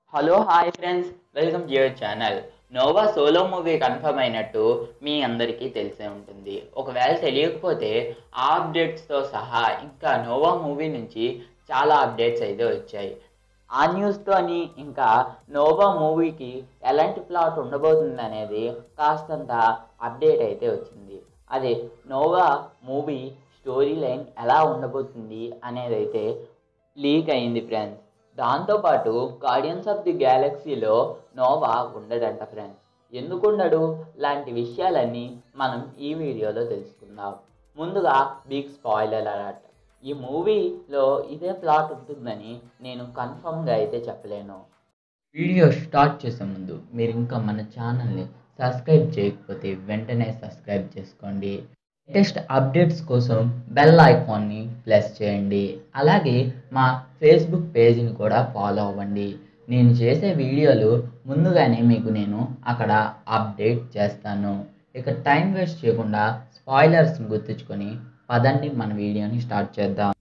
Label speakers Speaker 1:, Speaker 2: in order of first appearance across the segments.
Speaker 1: hello hi friends welcome to your channel Nova solo movie confirm అయినట్టు మీ అందరికీ తెలిసే ఉంటుంది ఒకవేళ తెలియకపోతే ఆ అప్డేట్స్తో సహా ఇంకా నోవా మూవీ నుంచి చాలా అప్డేట్స్ అయితే వచ్చాయి ఆ న్యూస్తోని ఇంకా నోవా మూవీకి ఎలాంటి ప్లాట్ ఉండబోతుంది అనేది కాస్తంత అప్డేట్ అయితే వచ్చింది అదే నోవా మూవీ స్టోరీ లైన్ ఎలా ఉండబోతుంది అనేది అయితే లీక్ అయింది ఫ్రెండ్స్ దాంతోపాటు గార్డియన్స్ ఆఫ్ ది గ్యాలక్సీలో నోవా ఉండడంట ఫ్రెండ్స్ ఎందుకు ఉండడు లాంటి విషయాలన్నీ మనం ఈ వీడియోలో తెలుసుకుందాం ముందుగా బిగ్ స్పాయిలర్ అలర్ట్ ఈ మూవీలో ఇదే ప్లాట్ ఉంటుందని నేను కన్ఫర్మ్గా అయితే చెప్పలేను వీడియో స్టార్ట్ చేసే ముందు మీరు ఇంకా మన ఛానల్ని సబ్స్క్రైబ్ చేయకపోతే వెంటనే సబ్స్క్రైబ్ చేసుకోండి లేటెస్ట్ అప్డేట్స్ కోసం బెల్ ఐకాన్ని ప్రెస్ చేయండి అలాగే మా ఫేస్బుక్ పేజీని కూడా ఫాలో అవ్వండి నేను చేసే వీడియోలు ముందుగానే మీకు నేను అక్కడ అప్డేట్ చేస్తాను ఇక టైం వేస్ట్ చేయకుండా స్పాయిలర్స్ని గుర్తుంచుకొని పదండి మన వీడియోని స్టార్ట్ చేద్దాం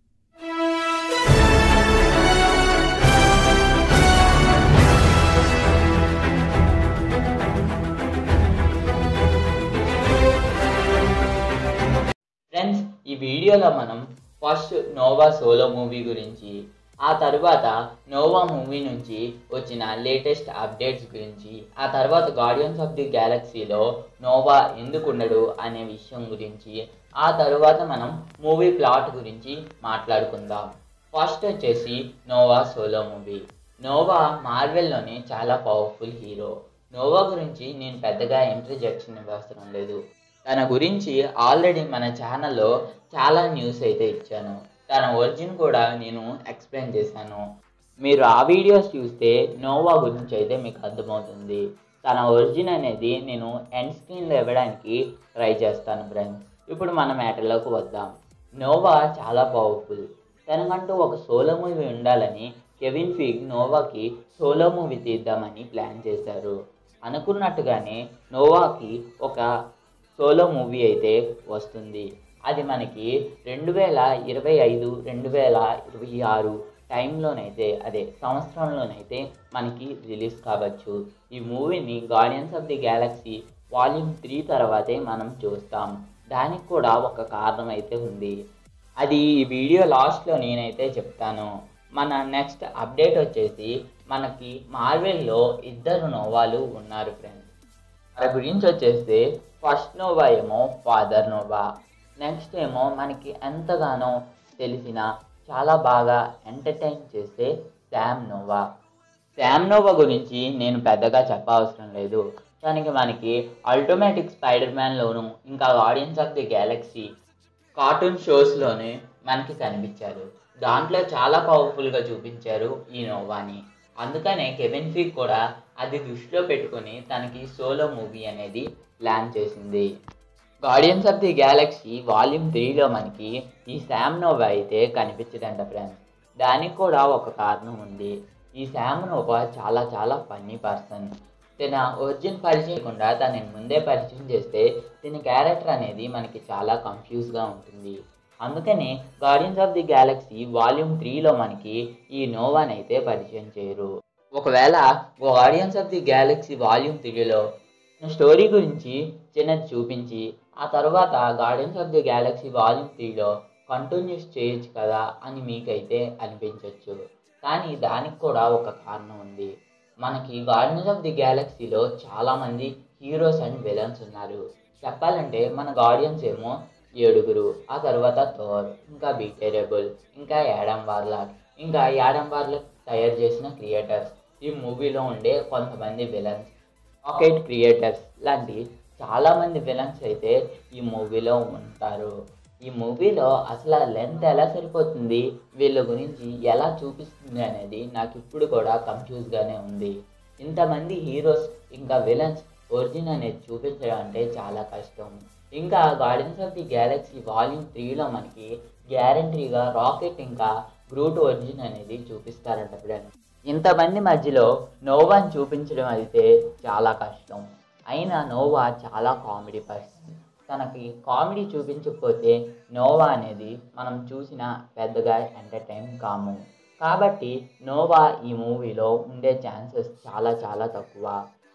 Speaker 1: ఫ్రెండ్స్ ఈ వీడియోలో మనం ఫస్ట్ నోవా సోలో మూవీ గురించి ఆ తర్వాత నోవా మూవీ నుంచి వచ్చిన లేటెస్ట్ అప్డేట్స్ గురించి ఆ తర్వాత గార్డియన్స్ ఆఫ్ ది గ్యాలక్సీలో నోవా ఎందుకు ఉండడు అనే విషయం గురించి ఆ తర్వాత మనం మూవీ ప్లాట్ గురించి మాట్లాడుకుందాం ఫస్ట్ వచ్చేసి నోవా సోలో మూవీ నోవా మార్వెల్లోనే చాలా పవర్ఫుల్ హీరో నోవా గురించి నేను పెద్దగా ఇంట్రజెక్షన్ ఇవ్వవసరం లేదు తన గురించి ఆల్రెడీ మన ఛానల్లో చాలా న్యూస్ అయితే ఇచ్చాను తన ఒరిజిన్ కూడా నేను ఎక్స్ప్లెయిన్ చేశాను మీరు ఆ వీడియోస్ చూస్తే నోవా గురించి అయితే మీకు అర్థమవుతుంది తన ఒరిజిన్ అనేది నేను ఎండ్ స్క్రీన్లో ఇవ్వడానికి ట్రై చేస్తాను ఫ్రెండ్స్ ఇప్పుడు మన మ్యాటర్లోకి వద్దాం నోవా చాలా పవర్ఫుల్ తనకంటూ ఒక సోలో మూవీ ఉండాలని కెవిన్ ఫిగ్ నోవాకి సోలో మూవీ తీద్దామని ప్లాన్ చేశారు అనుకున్నట్టుగానే నోవాకి ఒక సోలో మూవీ అయితే వస్తుంది అది మనకి రెండు వేల ఇరవై ఐదు రెండు వేల ఇరవై ఆరు టైంలోనైతే అదే సంవత్సరంలోనైతే మనకి రిలీజ్ కావచ్చు ఈ మూవీని Guardians of the Galaxy volume three తర్వాతే మనం చూస్తాం దానికి కూడా ఒక కారణం అయితే ఉంది అది ఈ వీడియో లాస్ట్లో నేనైతే చెప్తాను మన నెక్స్ట్ అప్డేట్ వచ్చేసి మనకి మార్వెల్లో ఇద్దరు నోవాలు ఉన్నారు ఫ్రెండ్స్ వాళ్ళ గురించి వచ్చేస్తే ఫస్ట్ నోవా ఏమో ఫాదర్ నోవా నెక్స్ట్ ఏమో మనకి ఎంతగానో తెలిసిన చాలా బాగా ఎంటర్టైన్ చేసే శామ్ నోవా శామ్ నోవా గురించి నేను పెద్దగా చెప్పవసరం లేదు దానికి మనకి అల్టోమేటిక్ స్పైడర్ మ్యాన్లోను ఇంకా Guardians of the Galaxy cartoon షోస్లోనే మనకి కనిపించారు దాంట్లో చాలా పవర్ఫుల్గా చూపించారు ఈ నోవాని అందుకనే కెవిన్ ఫీక్ కూడా అది దృష్టిలో పెట్టుకొని తనకి సోలో మూవీ అనేది ప్లాన్ చేసింది Guardians of the Galaxy volume త్రీలో మనకి ఈ శామ్ నోవా అయితే కనిపించదంట ఫ్రెండ్స్ దానికి కూడా ఒక కారణం ఉంది ఈ శామ్ నోవా చాలా చాలా ఫన్నీ పర్సన్ తన ఒరిజిన్ పరిచయం చేయకుండా తనని ముందే పరిచయం చేస్తే తన క్యారెక్టర్ అనేది మనకి చాలా కన్ఫ్యూజ్గా ఉంటుంది అందుకని Guardians of the Galaxy volume త్రీలో మనకి ఈ నోవాని అయితే పరిచయం చేయరు ఒకవేళ Guardians of the Galaxy volume త్రీలో స్టోరీ గురించి చిన్నది చూపించి ఆ తర్వాత Guardians of the Galaxy volume త్రీలో కంటిన్యూస్ చేయొచ్చు కదా అని మీకైతే అనిపించవచ్చు కానీ దానికి కూడా ఒక కారణం ఉంది మనకి గార్డియన్స్ ఆఫ్ ది గ్యాలక్సీలో చాలామంది హీరోస్ అండ్ విలన్స్ ఉన్నారు చెప్పాలంటే మన గార్డియన్స్ ఏమో ఏడుగురు ఆ తర్వాత థోర్ ఇంకా బీటేరబుల్ ఇంకా యాడమ్ వార్లాక్ ఇంకా యాడమ్ వార్లాక్ తయారు చేసిన క్రియేటర్స్ ఈ మూవీలో ఉండే కొంతమంది విలన్స్ రాకెట్ క్రియేటర్స్ లాంటి చాలామంది విలన్స్ అయితే ఈ మూవీలో ఉంటారు ఈ మూవీలో అసలు లెంత్ ఎలా సరిపోతుంది వీళ్ళ గురించి ఎలా చూపిస్తుంది అనేది నాకు ఇప్పుడు కూడా కన్ఫ్యూజ్గానే ఉంది ఇంతమంది హీరోస్ ఇంకా విలన్స్ ఒరిజిన్ అనేది చూపించడం అంటే చాలా కష్టం ఇంకా Guardians of the Galaxy volume త్రీలో మనకి గ్యారంటీగా రాకెట్ ఇంకా గ్రూట్ ఒరిజిన్ అనేది చూపిస్తారంట ఫ్రెండ్స్ ఇంతమంది మధ్యలో నోవాని చూపించడం అయితే చాలా కష్టం అయినా నోవా చాలా కామెడీ పర్సన్ తనకి కామెడీ చూపించకపోతే నోవా అనేది మనం చూసిన పెద్దగా ఎంటర్టైన్ కాము కాబట్టి నోవా ఈ మూవీలో ఉండే ఛాన్సెస్ చాలా చాలా తక్కువ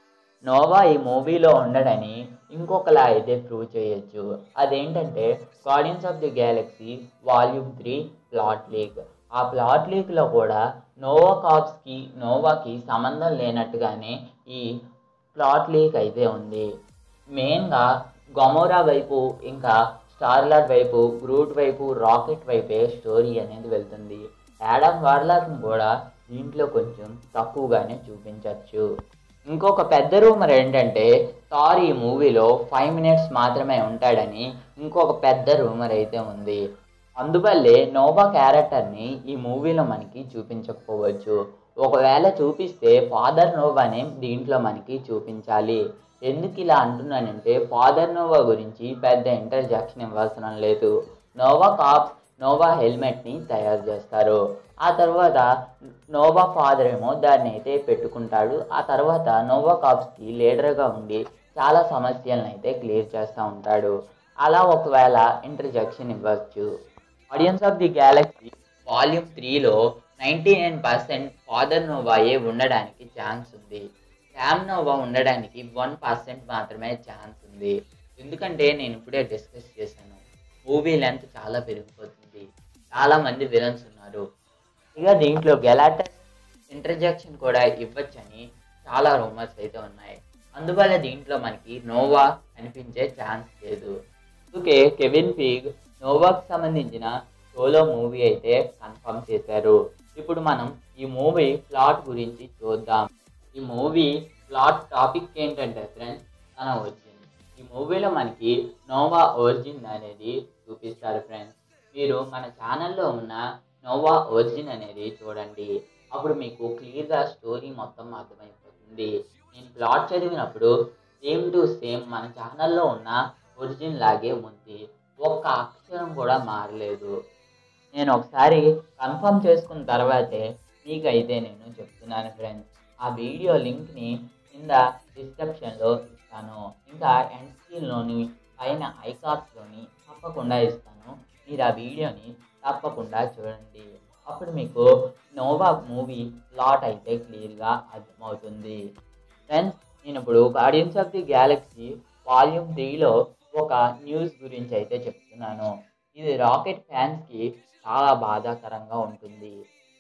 Speaker 1: నోవా ఈ మూవీలో ఉండడని ఇంకొకలా అయితే ప్రూవ్ చేయొచ్చు అదేంటంటే Guardians of the Galaxy volume three plot leak ఆ ప్లాట్ లీక్లో కూడా నోవా కాప్స్కి నోవాకి సంబంధం లేనట్టుగానే ఈ ప్లాట్ లీక్ అయితే ఉంది మెయిన్గా గొమోరా వైపు ఇంకా స్టార్లార్ వైపు గ్రూట్ వైపు రాకెట్ వైపే స్టోరీ అనేది వెళ్తుంది యాడమ్ వార్లాక్ని కూడా దీంట్లో కొంచెం తక్కువగానే చూపించవచ్చు ఇంకొక పెద్ద రూమర్ ఏంటంటే థార్ ఈ మూవీలో ఫైవ్ మినిట్స్ మాత్రమే ఉంటాడని ఇంకొక పెద్ద రూమర్ అయితే ఉంది అందువల్లే నోవా క్యారెక్టర్ని ఈ మూవీలో మనకి చూపించకపోవచ్చు ఒకవేళ చూపిస్తే ఫాదర్ నోవానే దీంట్లో మనకి చూపించాలి ఎందుకు ఇలా అంటున్నానంటే ఫాదర్ నోవా గురించి పెద్ద ఇంటర్జెక్షన్ ఇవ్వాల్సిన లేదు నోవా కాప్స్ నోవా హెల్మెట్ని తయారు చేస్తారు ఆ తర్వాత నోవా ఫాదర్ ఏమో దాన్ని అయితే పెట్టుకుంటాడు ఆ తర్వాత నోవా కాప్స్కి లీడర్గా ఉండి చాలా సమస్యలను అయితే క్లియర్ చేస్తూ ఉంటాడు అలా ఒకవేళ ఇంటర్జెక్షన్ ఇవ్వచ్చు Guardians of the Galaxy volume త్రీలో నైంటీ నైన్ పర్సెంట్ ఫాదర్ నోవాయే ఉండడానికి ఛాన్స్ ఉంది శామ్ నోవా ఉండడానికి వన్ పర్సెంట్ మాత్రమే ఛాన్స్ ఉంది ఎందుకంటే నేను ఇప్పుడే డిస్కస్ చేశాను మూవీ లెంత్ చాలా పెరిగిపోతుంది చాలా మంది విలన్స్ ఉన్నారు ఇక దీంట్లో గెలాటస్ ఇంటర్జెక్షన్ కూడా ఇవ్వచ్చని చాలా రూమర్స్ అయితే ఉన్నాయి అందువల్ల దీంట్లో మనకి నోవా కనిపించే ఛాన్స్ లేదు అందుకే కెవిన్ పీగ్ నోవాకి సంబంధించిన సోలో మూవీ అయితే కన్ఫర్మ్ చేశారు ఇప్పుడు మనం ఈ మూవీ ప్లాట్ గురించి చూద్దాం ఈ మూవీ ప్లాట్ టాపిక్ ఏంటంటే ఫ్రెండ్స్ తన ఒరిజిన్ ఈ మూవీలో మనకి నోవా ఒరిజిన్ అనేది చూపిస్తారు ఫ్రెండ్స్ మీరు మన ఛానల్లో ఉన్న నోవా ఒరిజిన్ అనేది చూడండి అప్పుడు మీకు క్లియర్గా స్టోరీ మొత్తం అర్థమైపోతుంది నేను ప్లాట్ చదివినప్పుడు సేమ్ టు సేమ్ మన ఛానల్లో ఉన్న ఒరిజిన్ లాగే ఉంది ఒక్క అక్షరం కూడా మారలేదు నేను ఒకసారి కన్ఫర్మ్ చేసుకున్న తర్వాతే మీకైతే నేను చెప్తున్నాను ఫ్రెండ్స్ ఆ వీడియో లింక్ని కింద డిస్క్రిప్షన్లో ఇస్తాను ఇంకా ఎండ్ స్క్రీన్లోని పైన ఐకార్డ్స్లోని తప్పకుండా ఇస్తాను మీరు ఆ వీడియోని తప్పకుండా చూడండి అప్పుడు మీకు నోవా మూవీ ప్లాట్ అయితే క్లియర్గా అర్థమవుతుంది ఫ్రెండ్స్ నేను ఇప్పుడు Guardians of the Galaxy volume త్రీలో ఒక న్యూస్ గురించి అయితే చెప్తున్నాను ఇది రాకెట్ ఫ్యాన్స్కి చాలా బాధాకరంగా ఉంటుంది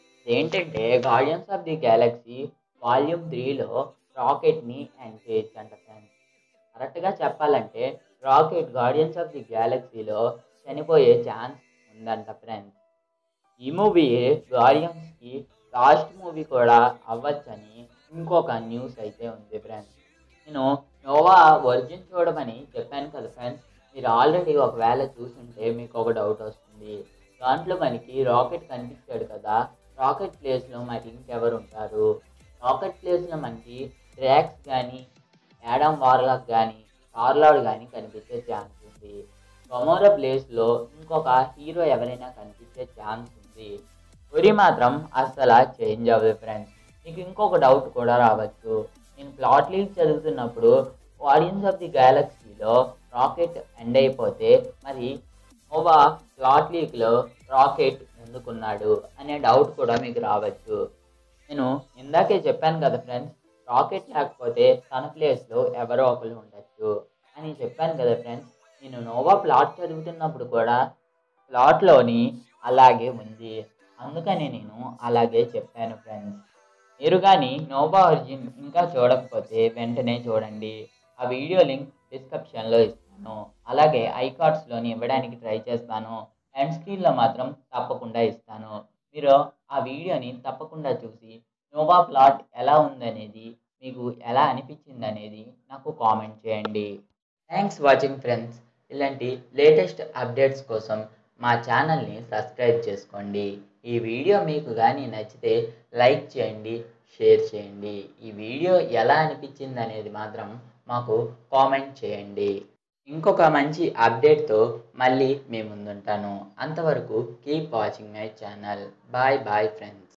Speaker 1: ఏంటంటే Guardians of the Galaxy volume త్రీలో రాకెట్ని ఎండ్ చేయొచ్చంట ఫ్రెండ్స్ కరెక్ట్గా చెప్పాలంటే రాకెట్ గార్డియన్స్ ఆఫ్ ది గ్యాలక్సీలో చనిపోయే ఛాన్స్ ఉందంట ఫ్రెండ్స్ ఈ మూవీ గార్డియన్స్కి లాస్ట్ మూవీ కూడా అవ్వచ్చని ఇంకొక న్యూస్ అయితే ఉంది ఫ్రెండ్స్ నేను నోవా ఒరిజిన్ చూడమని చెప్పాను కదా ఫ్రెండ్స్ మీరు ఆల్రెడీ ఒకవేళ చూసుంటే మీకు ఒక డౌట్ వస్తుంది దాంట్లో మనకి రాకెట్ కనిపించాడు కదా రాకెట్ ప్లేస్లో మరి ఇంకెవరు ఉంటారు రాకెట్ ప్లేస్లో మనకి డ్రాక్స్ కానీ యాడమ్ వార్లాక్ కానీ కార్లాడ్ కానీ కనిపించే ఛాన్స్ ఉంది గొమోరా ప్లేస్లో ఇంకొక హీరో ఎవరైనా కనిపించే ఛాన్స్ ఉంది ఒరి మాత్రం అస్సలు చేంజ్ అవ్వదు ఫ్రెండ్స్ మీకు ఇంకొక డౌట్ కూడా రావచ్చు నేను ప్లాట్ లీక్ చదువుతున్నప్పుడు ఆడియన్స్ ఆఫ్ ది గ్యాలక్సీలో రాకెట్ ఎండ్ అయిపోతే మరి నోవా ప్లాట్ లీక్లో రాకెట్ ఎందుకున్నాడు అనే డౌట్ కూడా మీకు రావచ్చు నేను ఇందాకే చెప్పాను కదా ఫ్రెండ్స్ రాకెట్ లేకపోతే తన ప్లేస్లో ఎవరో ఒకరు ఉండొచ్చు అని చెప్పాను కదా ఫ్రెండ్స్ నేను నోవా ప్లాట్ చదువుతున్నప్పుడు కూడా ప్లాట్లోని అలాగే ఉంది అందుకని నేను అలాగే చెప్పాను ఫ్రెండ్స్ మీరు కానీ నోవా ఒరిజిన్ ఇంకా చూడకపోతే వెంటనే చూడండి ఆ వీడియో లింక్ డిస్క్రిప్షన్లో ఇస్తాను అలాగే ఐకార్డ్స్లోని ఇవ్వడానికి ట్రై చేస్తాను ఎండ్ స్క్రీన్లో మాత్రం తప్పకుండా ఇస్తాను మీరు ఆ వీడియోని తప్పకుండా చూసి నోవా ప్లాట్ ఎలా ఉందనేది మీకు ఎలా అనిపించింది అనేది నాకు కామెంట్ చేయండి థ్యాంక్స్ వాచింగ్ ఫ్రెండ్స్ ఇలాంటి లేటెస్ట్ అప్డేట్స్ కోసం మా ఛానల్ని సబ్స్క్రైబ్ చేసుకోండి ఈ వీడియో మీకు కానీ నచ్చితే లైక్ చేయండి షేర్ చేయండి ఈ వీడియో ఎలా అనిపించింది అనేది మాత్రం మాకు కామెంట్ చేయండి ఇంకొక మంచి అప్డేట్తో మళ్ళీ మీ ముందుంటాను అంతవరకు keep watching my channel bye bye friends